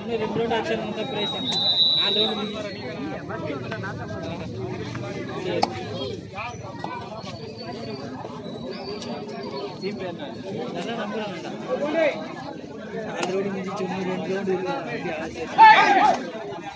இன்னும் ரெண்டு ரவுண்ட் அடிச்சா தான் பிரைஸ் நாலு ரவுண்ட் சரி டீம் பேர் நல்லா நம்புறாங்கடா நாலு ரவுண்டு முடிஞ்சிச்சு இன்னும் ரெண்டு ரவுண்டு இருக்கு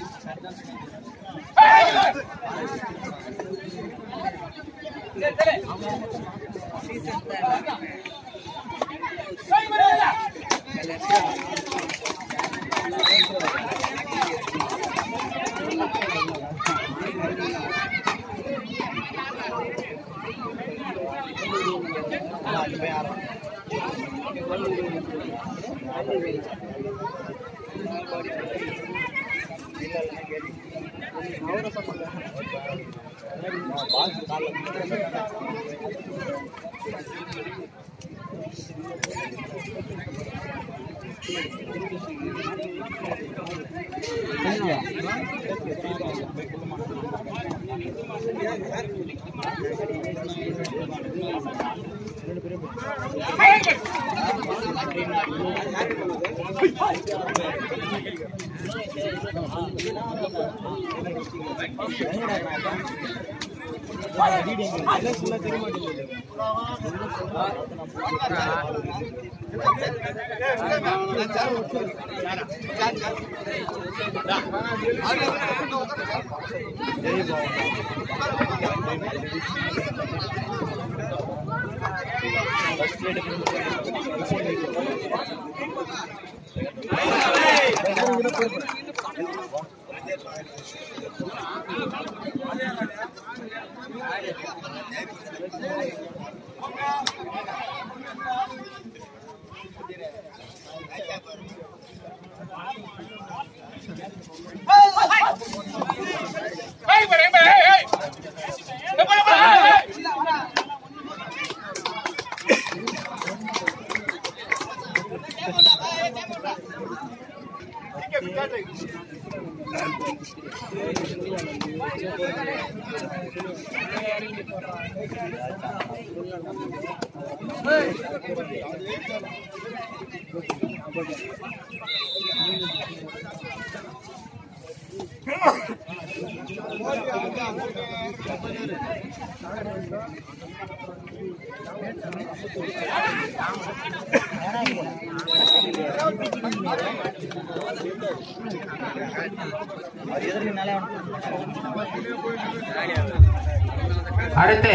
அடுத்து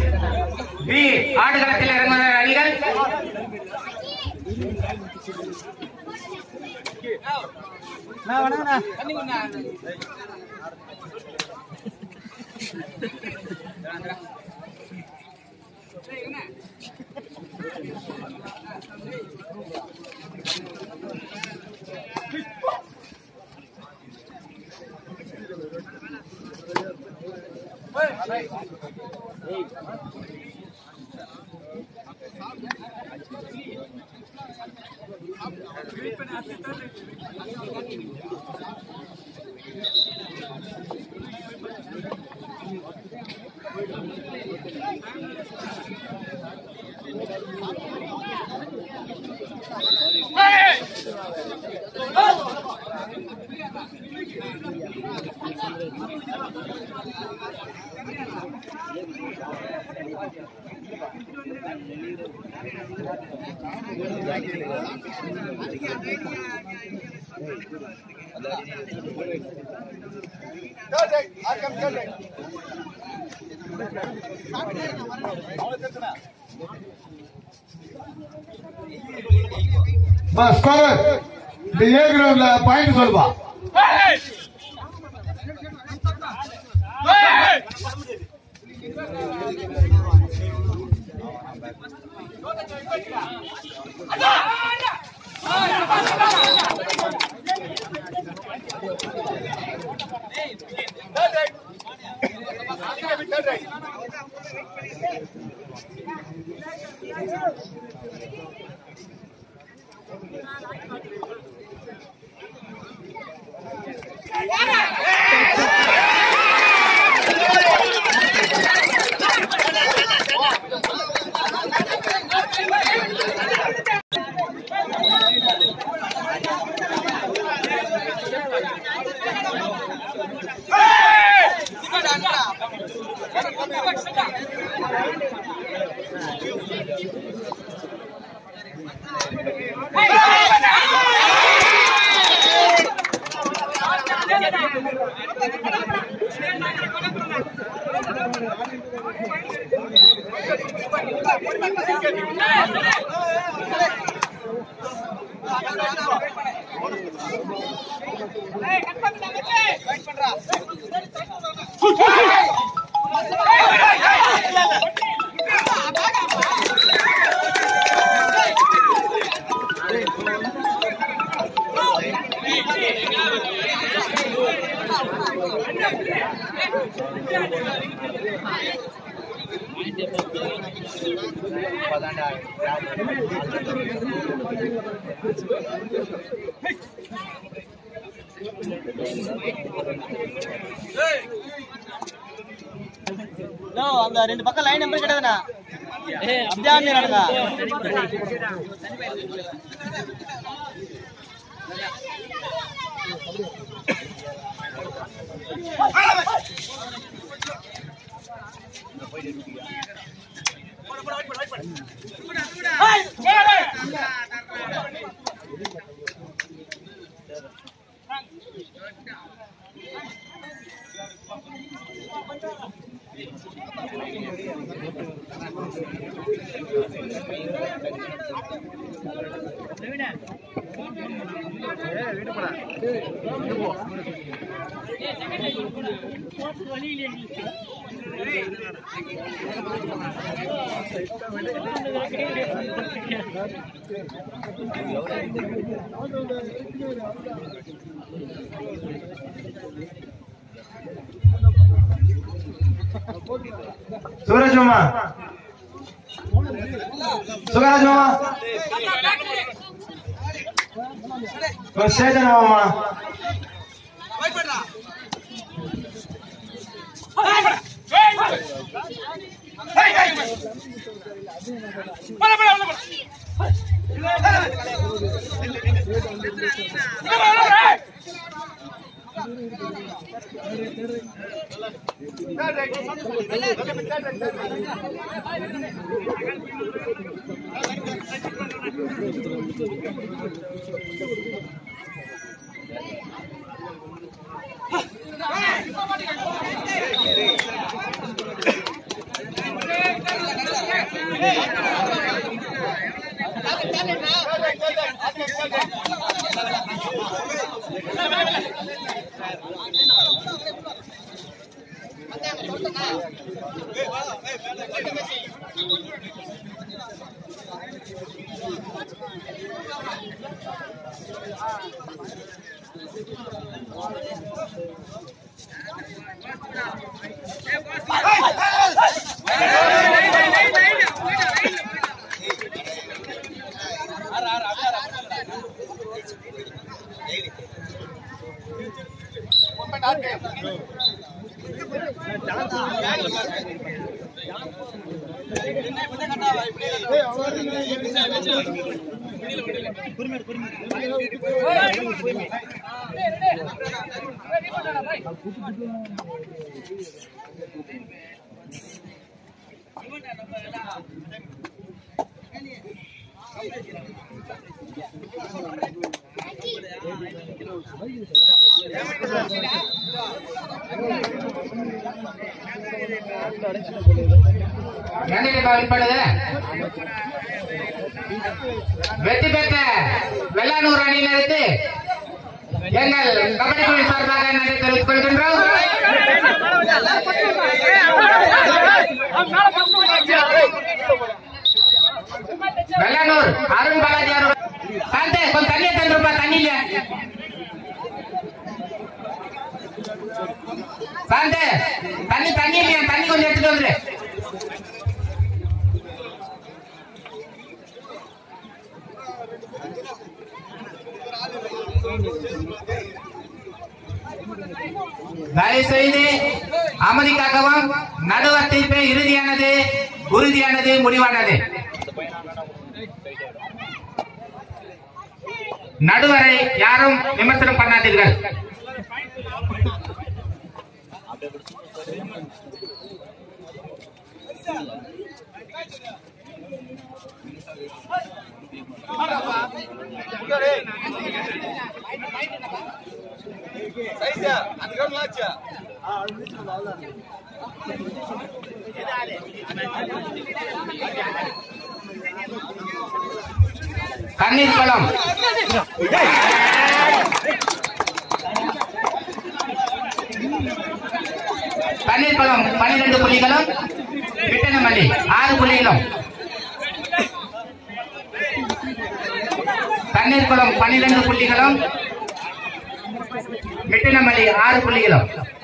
பி ஆடுகளத்தில் இறங்குகிற அணிகள் ஸ்கோரர் இந்த ஏ கிரவுண்ட்ல பாயிண்ட் சொல்லுவா அந்த ரெண்டு பக்கம் லைன் நம்பர் கிடையாதுண்ணா ஜாமீன் நடங்க சுகராஜ் மாமா சுகராஜ் மாமா ஒரு சேதன மாமா கண்டிப்பாக இப்பொழுது வெற்றி பெற்ற வெள்ளானூர் அணியினருக்கு எங்கள் கபடி குழு சார்பாக நன்றி தெரிவித்துக் கொள்கின்றோம் வெள்ளானூர் அருண் பாலாஜி அவர்கள் சாந்தே கொஞ்சம் தண்ணியை தந்துருப்பா தண்ணி இல்ல சாந்தே தண்ணி தண்ணி இல்லையா தண்ணி கொஞ்சம் எடுத்துட்டு வந்துரு தயவு செய்து அமைதி காக்கவும் நடுவர் தீர்ப்பு இறுதியானது உறுதியானது முடிவானது நடுவரை யாரும் விமர்சனம் பண்ணாதீர்கள் தண்ணீர் குளம் தண்ணீர் குளம் பன்னிரண்டு புள்ளிகளும் விட்டனமல்லி ஆறு புள்ளிகளும் தண்ணீர் குளம் பன்னிரண்டு புள்ளிகளும் மிட்டினமல்லி ஆறு புள்ளிகளும்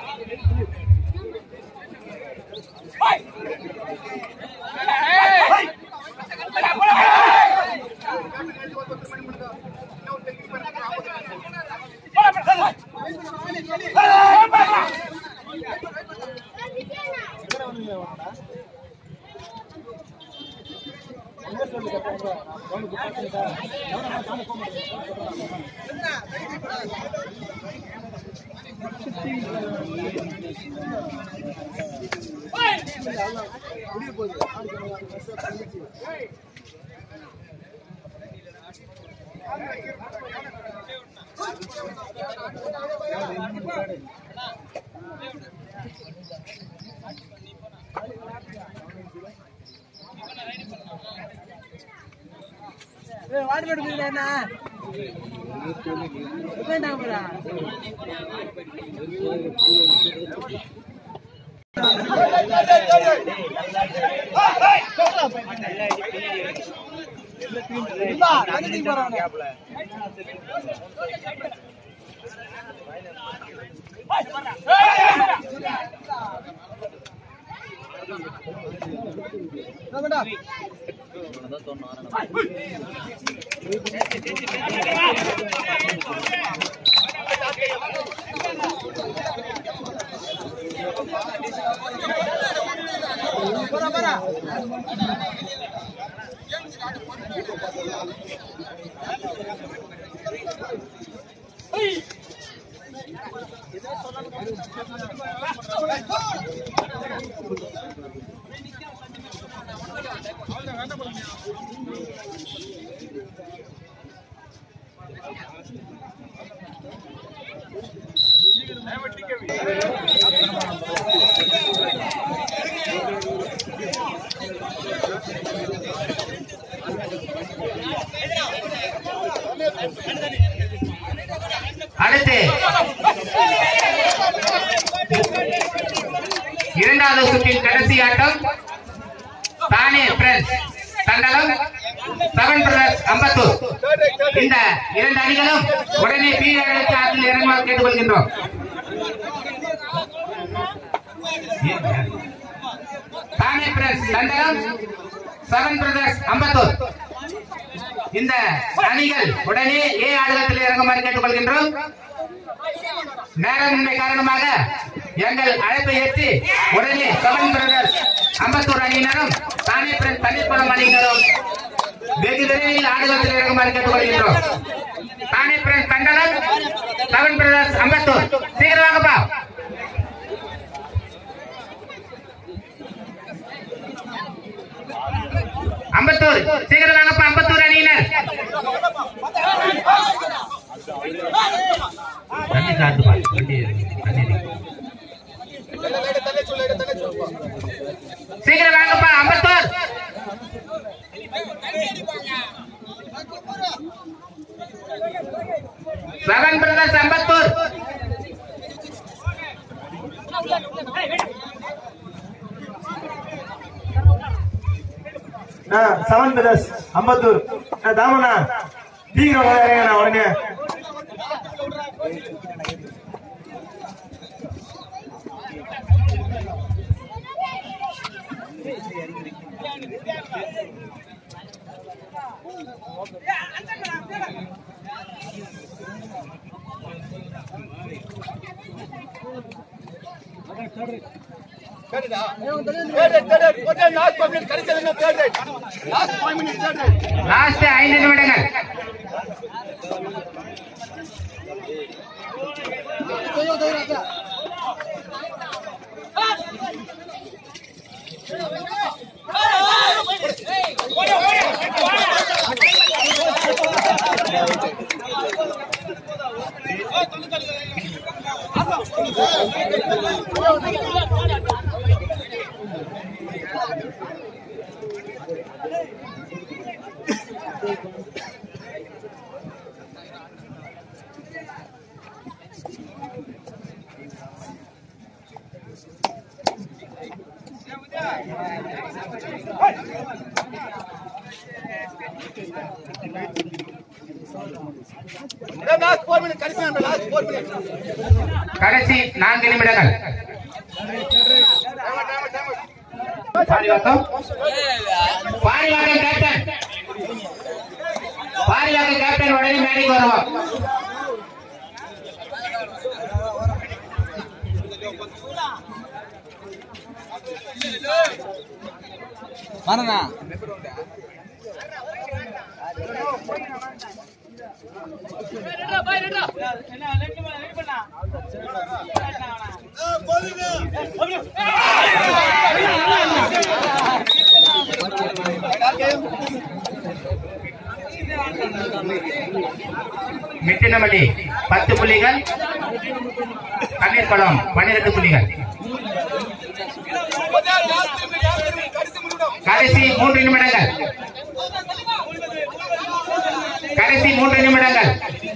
வாடி போட்டு என்ன வேண்டாம் அடுத்து இரண்டாவது சுற்றின் கடைசி ஆட்டம் தானே friends Thandalam seven brothers Ambattur இந்த இரண்டு அணிகளும் உடனே பீரடுக்கு ஆற்றில் இறங்குமாறு கேட்டுக்கொள்கின்றோம் தானே friends Thandalam seven brothers Ambattur இந்த அணிகள் உடனே ஏ ஆடுகளத்தில் இறங்குமாறு கேட்டுக்கொள்கின்றோம் நேரமின்மை காரணமாக எங்கள் அழைப்பை ஏற்று உடனே செவன் பிரதர்ஸ் அம்பத்தூர் அணியினரும் தானே பிரெண்ட் தண்ணீர்குளம் அணியினரும் வெகு விரைவில் ஆடுகளத்தில் இறங்குமாறு கேட்டுக்கொள்கின்றோம் தானே friend Thandalam seven brothers Ambattur சீக்கிரம் வாங்கப்பா அம்பத்தூர் சீக்கிரம் வாங்கப்பா அம்பத்தூர் அணியினர் தண்ணி சாத்து பா வண்டி தண்ணி சீக்கிரம் வாங்கப்பா அம்பத்தூர் செவன் பிரதர்ஸ் அம்பத்தூர் ஆ செவன் பிரதர்ஸ் அம்பத்தூர் ஆ, தாமண்ணா சீக்கிரம் இறங்கண்ணா உடனே லாஸ்ட் ஐந்து நிமிடங்கள் கடைசி நான்கு நிமிடங்கள் பாரிவாக்கம் பாரிவாக்கம் கேப்டன் பாரிவாக்கம் கேப்டன் உடனே மேடைக்கு வருவோம் மரணா மிட்டினமல்லி பத்து புள்ளிகள் தண்ணீர்குளம் பன்னிரண்டு புள்ளிகள் கடைசி மூன்று நிமிடங்கள் கடைசி மூன்று நிமிடங்கள்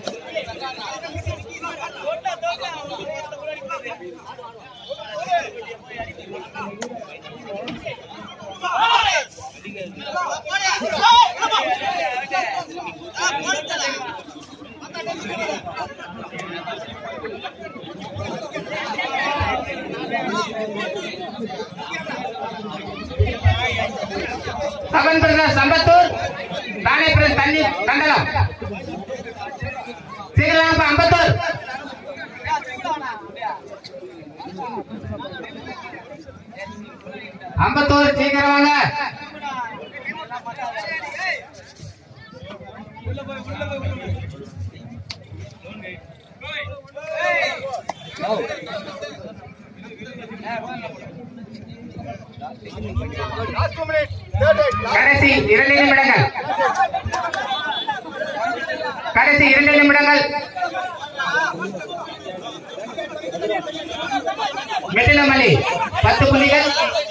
சவன் பிரதர் சம்பத்தூர் ராணேபுரம் தண்ணி கண்டலம் சீக்கிரம் அம்பத்தூர் அம்பத்தூர் சீக்கிரம் வாங்க கடைசி இரண்டு நிமிடங்கள் கடைசி இரண்டு நிமிடங்கள் மெட்டினமல்லி பத்து புள்ளிகள்